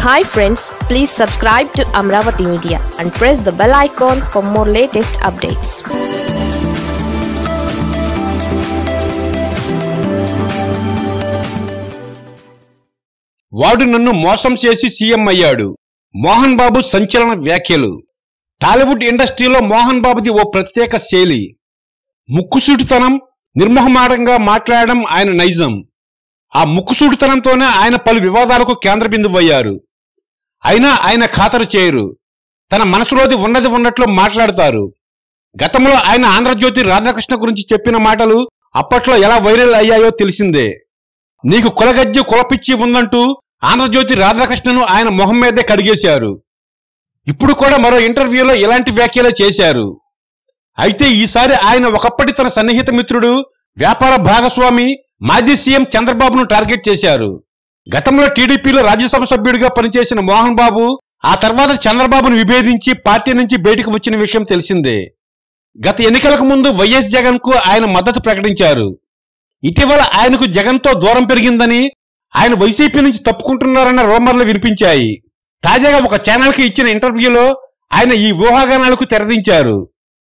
hi friends please subscribe to Amaravati media and press the bell icon for more latest updates వాడు నన్ను మోసం చేసి CM అయ్యాడు మోహన్ బాబు సంచలన వ్యాఖ్యలు టాలీవుడ్ ఇండస్ట్రీలో మోహన్ బాబుది ఓ ప్రత్యేక శైలి ముక్కుసూటితనం నిర్మోహమాటంగా మాట్లాడడం ఆయన నైజం ఆ ముక్కుసూటితనంతోనే ఆయన పలు వివాదాలకు కేంద్ర బిందువయ్యారు అయినా ఆయన ఖాతరు చేయరు తన మనసులోది ఉన్నది ఉన్నట్లు మాట్లాడతారు గతంలో ఆయన ఆంధ్రజ్యోతి రాధాకృష్ణ గురించి చెప్పిన మాటలు అప్పట్లో ఎలా వైరల్ అయ్యాయో తెలిసిందే నీకు కులగజ్జి కులపిచ్చి ఉందంటూ ఆంధ్రజ్యోతి రాధాకృష్ణను ఆయన మొహం మీదే కడిగేశారు ఇప్పుడు కూడా మరో ఇంటర్వ్యూలో ఇలాంటి వ్యాఖ్యలే చేశారు అయితే ఈసారి ఆయన ఒకప్పటి తన సన్నిహిత మిత్రుడు వ్యాపార భాగస్వామి మాజీ సీఎం చంద్రబాబును టార్గెట్ చేశారు గతంలో టీడీపీలో రాజ్యసభ సభ్యుడిగా పనిచేసిన మోహన్ బాబు ఆ తర్వాత చంద్రబాబును విభేదించి పార్టీ నుంచి బయటకు వచ్చిన విషయం తెలిసిందే గత ఎన్నికలకు ముందు వైఎస్ జగన్ కు ఆయన మద్దతు ప్రకటించారు ఇటీవల ఆయనకు జగన్తో దూరం పెరిగిందని ఆయన వైసీపీ నుంచి తప్పుకుంటున్నారన్న రూమర్లు వినిపించాయి తాజాగా ఒక ఛానల్కి ఇచ్చిన ఇంటర్వ్యూలో ఆయన ఈ ఊహాగానాలకు తెరదించారు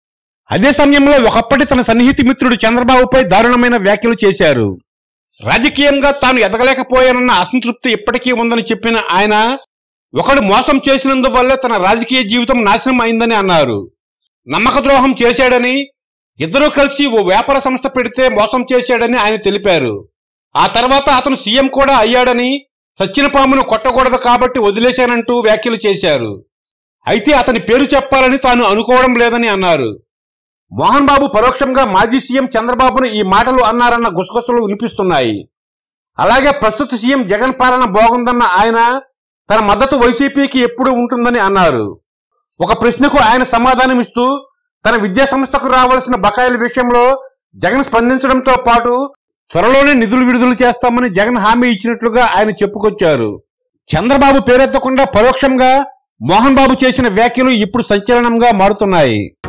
అదే సమయంలో ఒకప్పటి తన సన్నిహిత మిత్రుడు చంద్రబాబుపై దారుణమైన వ్యాఖ్యలు చేశారు రాజకీయంగా తాను ఎదగలేకపోయానన్న అసంతృప్తి ఇప్పటికీ ఉందని చెప్పిన ఆయన ఒకడు మోసం చేసినందువల్లే తన రాజకీయ జీవితం నాశనం అయిందని అన్నారు నమ్మక ద్రోహం చేశాడని ఇద్దరూ కలిసి ఓ వ్యాపార సంస్థ పెడితే మోసం చేశాడని ఆయన తెలిపారు ఆ తర్వాత అతను సీఎం కూడా అయ్యాడని సచ్చిన పామును కొట్టకూడదు కాబట్టి వదిలేశానంటూ వ్యాఖ్యలు చేశారు అయితే అతని పేరు చెప్పాలని తాను అనుకోవడం లేదని అన్నారు మోహన్ బాబు పరోక్షంగా మాజీ సీఎం చంద్రబాబును ఈ మాటలు అన్నారన్న గుసగుసలు వినిపిస్తున్నాయి అలాగే ప్రస్తుత సీఎం జగన్ పాలన బాగుందన్న ఆయన తన మద్దతు వైసీపీకి ఎప్పుడు ఉంటుందని అన్నారు ఒక ప్రశ్నకు ఆయన సమాధానమిస్తూ తన విద్యా సంస్థకు రావాల్సిన బకాయిల విషయంలో జగన్ స్పందించడంతో పాటు త్వరలోనే నిధులు విడుదల చేస్తామని జగన్ హామీ ఇచ్చినట్లుగా ఆయన చెప్పుకొచ్చారు చంద్రబాబు పేరెత్తకుండా పరోక్షంగా మోహన్ బాబు చేసిన వ్యాఖ్యలు ఇప్పుడు సంచలనంగా మారుతున్నాయి